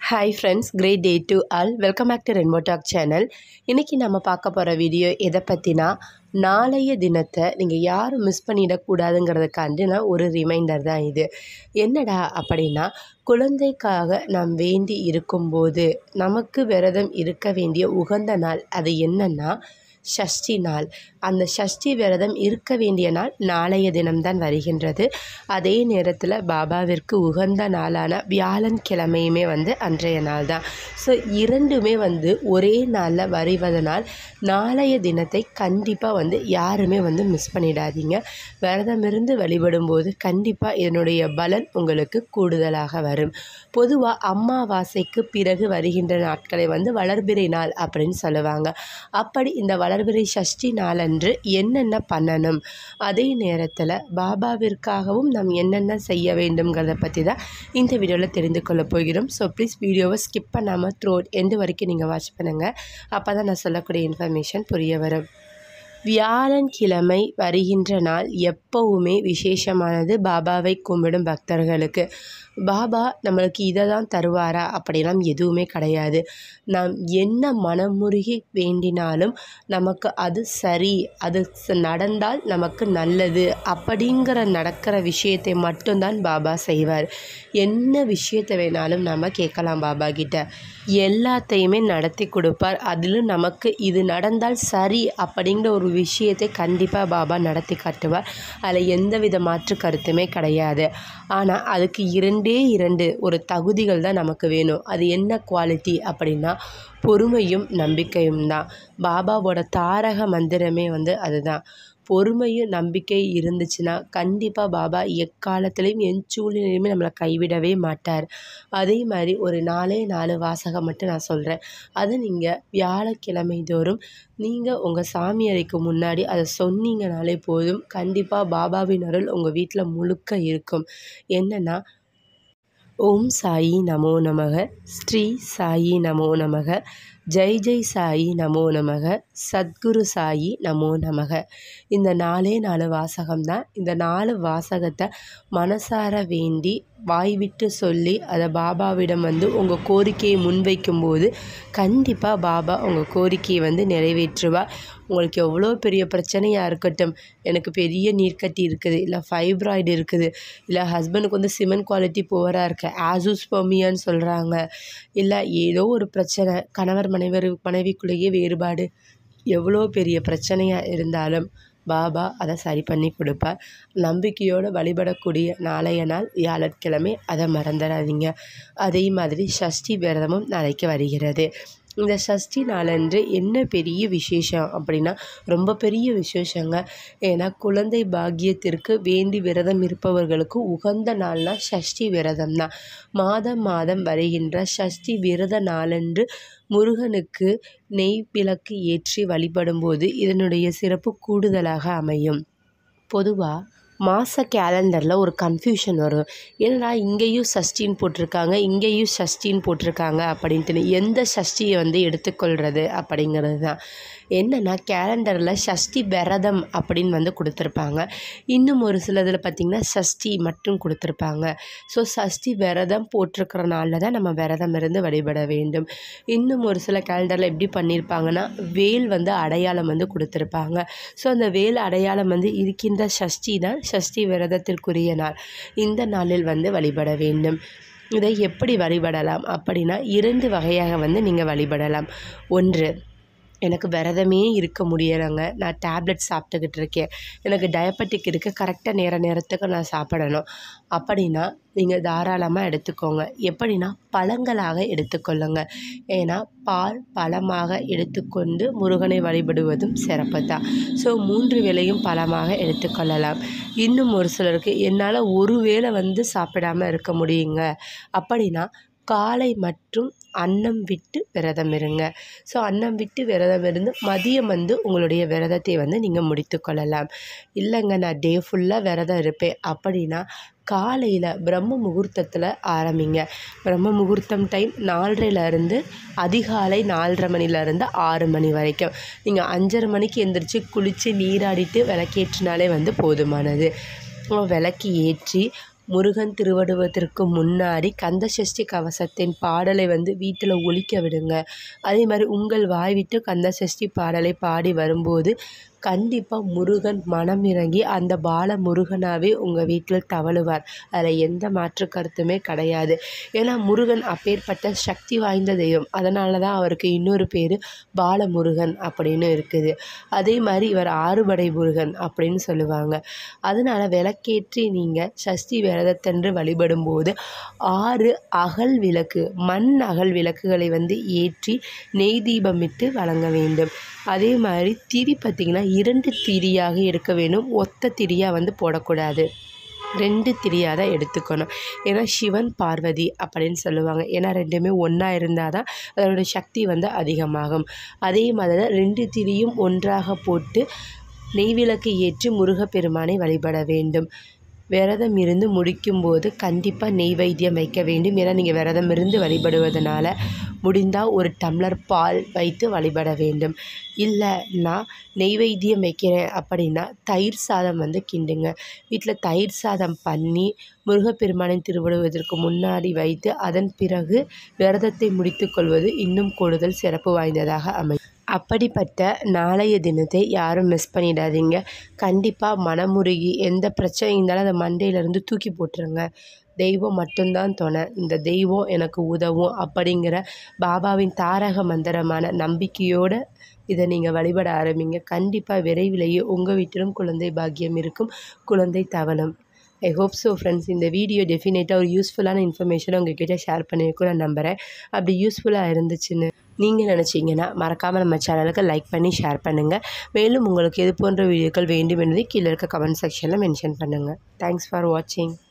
hi friends great day to all welcome back to ரென்மோ talk channel இன்றைக்கி நம்ம பார்க்க போகிற வீடியோ எதை பற்றினா நாளைய தினத்தை நீங்கள் யாரும் மிஸ் பண்ணிடக்கூடாதுங்கிறதுக்காண்டின ஒரு ரிமைண்டர் தான் இது என்னடா அப்படின்னா குழந்தைக்காக நாம் வேண்டி இருக்கும்போது நமக்கு விரதம் இருக்க வேண்டிய உகந்த நாள் அது என்னன்னா ஷஷ்டி நாள் அந்த ஷஷ்டி விரதம் இருக்க வேண்டிய நாள் நாளைய தினம்தான் வருகின்றது அதே நேரத்தில் பாபாவிற்கு உகந்த நாளான வியாழன்கிழமையுமே வந்து அன்றைய நாள் தான் ஸோ இரண்டுமே வந்து ஒரே நாளில் வருவதனால் நாளைய தினத்தை கண்டிப்பாக வந்து யாருமே வந்து மிஸ் பண்ணிடாதீங்க விரதம் இருந்து வழிபடும்போது கண்டிப்பாக இதனுடைய பலன் உங்களுக்கு கூடுதலாக வரும் பொதுவாக அம்மாவாசைக்கு பிறகு வருகின்ற நாட்களை வந்து வளர்பிறை நாள் அப்படின்னு சொல்லுவாங்க அப்படி இந்த வளர்பிறை சஷ்டி நாளன்று என்னென்ன பண்ணணும் அதே நேரத்தில் பாபாவிற்காகவும் நாம் என்னென்ன செய்ய வேண்டும்ங்கிறத பற்றி தான் இந்த வீடியோவில் தெரிந்து கொள்ள போகிறோம் ஸோ ப்ளீஸ் வீடியோவை ஸ்கிப் பண்ணாமல் த்ரோ எண்டு வரைக்கும் நீங்கள் வாட்ச் பண்ணுங்கள் அப்போ தான் நான் சொல்லக்கூடிய இன்ஃபர்மேஷன் புரிய வரும் வியாழன்கிழமை வருகின்ற நாள் எப்பவுமே விசேஷமானது பாபாவை கும்பிடும் பக்தர்களுக்கு பாபா நம்மளுக்கு இதை தான் தருவாரா அப்படிலாம் எதுவுமே கிடையாது நாம் என்ன மனமுருகி வேண்டினாலும் நமக்கு அது சரி அது ச- நடந்தால் நமக்கு நல்லது அப்படிங்கிற நடக்கிற விஷயத்தை மட்டும்தான் பாபா செய்வார் என்ன விஷயத்தை வேணாலும் நம்ம கேட்கலாம் பாபா கிட்ட எல்லாத்தையுமே நடத்தி கொடுப்பார் அதிலும் நமக்கு இது நடந்தால் சரி அப்படிங்கிற ஒரு விஷயத்தை கண்டிப்பாக பாபா நடத்தி காட்டுவார் அதில் எந்தவித மாற்று கருத்துமே கிடையாது ஆனால் அதுக்கு இரண்டே இரண்டு ஒரு தகுதிகள் தான் நமக்கு வேணும் அது என்ன குவாலிட்டி அப்படின்னா பொறுமையும் நம்பிக்கையும் தான் பாபாவோட தாரக மந்திரமே வந்து அதுதான் பொறுமையும் நம்பிக்கை இருந்துச்சுன்னா கண்டிப்பாக பாபா எக்காலத்துலேயும் என் சூழ்நிலையுமே நம்மளை கைவிடவே மாட்டார் அதே மாதிரி ஒரு நாலே நாலு வாசகம் மட்டும் நான் சொல்கிறேன் அது நீங்கள் வியாழக்கிழமை தோறும் நீங்கள் உங்கள் சாமி அறைக்கு முன்னாடி அதை சொன்னீங்கனாலே போதும் கண்டிப்பாக பாபாவின் அருள் உங்கள் வீட்டில் முழுக்க இருக்கும் என்னென்னா ஓம் சாயி நமோ நமக ஸ்ரீ சாயி நமோ நமக ஜெய் ஜெய் சாயி நமோ நமக சத்குரு சாயி நமோ நமக இந்த நாலே நாலு வாசகம்தான் இந்த நாலு வாசகத்தை மனசார வேண்டி வாய் விட்டு சொல்லி அதை பாபாவிடம் வந்து உங்கள் கோரிக்கையை முன்வைக்கும்போது கண்டிப்பாக பாபா உங்கள் கோரிக்கையை வந்து நிறைவேற்றுவார் உங்களுக்கு எவ்வளோ பெரிய பிரச்சனையாக இருக்கட்டும் எனக்கு பெரிய நீர்க்கட்டி இருக்குது இல்லை ஃபைப்ராய்டு இருக்குது இல்லை ஹஸ்பண்டுக்கு வந்து சிமெண்ட் குவாலிட்டி புவராக இருக்கு ஆசூஸ்போமியான்னு சொல்கிறாங்க இல்லை ஏதோ ஒரு பிரச்சனை கணவர் மனைவர் மனைவிக்குள்ளேயே வேறுபாடு எவ்வளோ பெரிய பிரச்சனையாக இருந்தாலும் பாபா அதை சரி பண்ணி கொடுப்பார் நம்பிக்கையோடு வழிபடக்கூடிய நாளைய நாள் வியாழக்கிழமை அதை மறந்துடாதீங்க அதே மாதிரி சஷ்டி விரதமும் நாளைக்கு வருகிறது இந்த சஷ்டி நாளன்று என்ன பெரிய விசேஷம் அப்படின்னா ரொம்ப பெரிய விசேஷங்க ஏன்னா குழந்தை பாக்கியத்திற்கு வேண்டி விரதம் இருப்பவர்களுக்கு உகந்த நாள்னா சஷ்டி விரதம் தான் மாதம் மாதம் வருகின்ற சஷ்டி விரத நாளன்று முருகனுக்கு நெய் விளக்கு ஏற்றி வழிபடும்போது இதனுடைய சிறப்பு கூடுதலாக அமையும் பொதுவாக மாத கேலண்டரில் ஒரு கன்ஃபியூஷன் வரும் என்னடா இங்கேயும் சஷ்டின்னு போட்டிருக்காங்க இங்கேயும் சஷ்டின்னு போட்டிருக்காங்க அப்படின்ட்டு எந்த சஷ்டியை வந்து எடுத்துக்கொள்கிறது அப்படிங்கிறது தான் என்னென்னா கேலண்டரில் சஷ்டி விரதம் அப்படின்னு வந்து கொடுத்துருப்பாங்க இன்னும் ஒரு சிலதில் பார்த்திங்கன்னா சஷ்டி மட்டும் கொடுத்துருப்பாங்க ஸோ சஷ்டி விரதம் போட்டிருக்கிற நாளில் தான் நம்ம விரதம் இருந்து வழிபட வேண்டும் இன்னும் ஒரு சில கேலண்டரில் எப்படி பண்ணியிருப்பாங்கன்னா வேல் வந்து அடையாளம் வந்து கொடுத்துருப்பாங்க ஸோ அந்த வேல் அடையாளம் வந்து இருக்கின்ற சஷ்டி தான் சஷ்டி விரதத்திற்குரிய நாள் இந்த நாளில் வந்து வழிபட வேண்டும் இதை எப்படி வழிபடலாம் அப்படின்னா இரண்டு வகையாக வந்து நீங்கள் வழிபடலாம் ஒன்று எனக்கு விரதமே இருக்க முடியலைங்க நான் டேப்லெட் சாப்பிட்டுக்கிட்டு இருக்கேன் எனக்கு டயபெட்டிக் இருக்குது கரெக்டாக நேர நேரத்துக்கு நான் சாப்பிடணும் அப்படின்னா நீங்கள் தாராளமாக எடுத்துக்கோங்க எப்படின்னா பழங்களாக எடுத்துக்கொள்ளுங்க ஏன்னா பால் பழமாக எடுத்துக்கொண்டு முருகனை வழிபடுவதும் சிறப்பு தான் ஸோ மூன்று வேளையும் பழமாக எடுத்துக்கொள்ளலாம் இன்னும் ஒரு சிலருக்கு என்னால் ஒரு வேளை வந்து சாப்பிடாம இருக்க முடியுங்க அப்படின்னா காலை மற்றும் அன்னம் விட்டு விரதம் இருங்க ஸோ அன்னம் விட்டு விரதம் இருந்து மதியம் வந்து உங்களுடைய விரதத்தை வந்து நீங்கள் முடித்து கொள்ளலாம் இல்லைங்க நான் டே ஃபுல்லாக விரதம் இருப்பேன் அப்படின்னா காலையில் பிரம்ம முகூர்த்தத்தில் ஆரம்பிங்க பிரம்ம முகூர்த்தம் டைம் நாலரைலேருந்து அதிகாலை நாலரை மணிலேருந்து ஆறு மணி வரைக்கும் நீங்கள் அஞ்சரை மணிக்கு எந்திரிச்சு குளித்து நீராடிட்டு விளக்கேற்றினாலே வந்து போதுமானது விளக்கு ஏற்றி முருகன் திருவடுவதற்கு முன்னாடி கந்த சஷ்டி கவசத்தின் பாடலை வந்து வீட்டில் ஒலிக்க விடுங்க அதே மாதிரி உங்கள் வாய் விட்டு கந்த சஷ்டி பாடலை பாடி வரும்போது கண்டிப்பாக முருகன் மனம் இறங்கி அந்த பால முருகனாகவே உங்கள் வீட்டில் தவழுவார் அதில் எந்த மாற்று கருத்துமே கிடையாது ஏன்னா முருகன் அப்பேற்பட்ட சக்தி வாய்ந்த தெய்வம் அதனால தான் அவருக்கு இன்னொரு பேர் பாலமுருகன் அப்படின்னு இருக்குது அதே மாதிரி இவர் ஆறுபடை முருகன் அப்படின்னு சொல்லுவாங்க அதனால விளக்கேற்றி நீங்கள் சஷ்டி விரதத்தன்று வழிபடும்போது ஆறு அகல் விளக்கு மண் அகல் விளக்குகளை வந்து ஏற்றி நெய் தீபமிட்டு வழங்க வேண்டும் அதே மாதிரி திரி பார்த்திங்கன்னா இரண்டு திரியாக எடுக்க வேண்டும் ஒத்த திரியாக வந்து போடக்கூடாது ரெண்டு திரியாக தான் எடுத்துக்கணும் ஏன்னா சிவன் பார்வதி அப்படின்னு சொல்லுவாங்க ஏன்னா ரெண்டுமே ஒன்றா இருந்தால் தான் அதோட சக்தி வந்து அதிகமாகும் அதே மாதிரி தான் ரெண்டு திரியும் ஒன்றாக போட்டு நெய்விளக்கு ஏற்றி முருகப்பெருமானை வழிபட வேண்டும் விரதம் இருந்து முடிக்கும்போது கண்டிப்பாக நெய்வேத்தியம் வைக்க வேண்டும் ஏன்னா நீங்கள் விரதம் இருந்து வழிபடுவதனால முடிந்தால் ஒரு டம்ளர் பால் வைத்து வழிபட வேண்டும் இல்லை நான் நெய்வேத்தியம் வைக்கிறேன் அப்படின்னா தயிர் சாதம் வந்து கிண்டுங்க வீட்டில் தயிர் சாதம் பண்ணி முருகப்பெருமானின் திருவிடுவதற்கு முன்னாடி வைத்து அதன் பிறகு விரதத்தை முடித்துக்கொள்வது இன்னும் கூடுதல் சிறப்பு வாய்ந்ததாக அமையும் அப்படிப்பட்ட நாளைய தினத்தை யாரும் மிஸ் பண்ணிடாதீங்க கண்டிப்பாக மனமுருகி எந்த பிரச்சனை இருந்தாலும் அதை மண்டையிலேருந்து தூக்கி போட்டுருங்க தெய்வம் மட்டும்தான் துணை இந்த தெய்வம் எனக்கு உதவும் அப்படிங்கிற பாபாவின் தாரக மந்திரமான நம்பிக்கையோடு இதை நீங்கள் வழிபட ஆரம்பிங்க கண்டிப்பாக விரைவிலேயே உங்கள் வீட்டிலும் குழந்தை பாக்கியம் இருக்கும் குழந்தை தவணும் ஐ ஹோப் ஸோ ஃப்ரெண்ட்ஸ் இந்த வீடியோ டெஃபினேட்டாக ஒரு யூஸ்ஃபுல்லான இன்ஃபர்மேஷனை உங்ககிட்ட ஷேர் பண்ணியிருக்கோம் நான் நம்புகிறேன் அப்படி யூஸ்ஃபுல்லாக இருந்துச்சுன்னு நீங்கள் நினச்சிங்கன்னா மறக்காமல் நம்ம சேனலுக்கு லைக் பண்ணி ஷேர் பண்ணுங்கள் மேலும் உங்களுக்கு எது போன்ற வீடியோக்கள் வேண்டும் என்பதை கீழே இருக்க கமெண்ட் செக்ஷனில் மென்ஷன் பண்ணுங்கள் தேங்க்ஸ் ஃபார் வாட்சிங்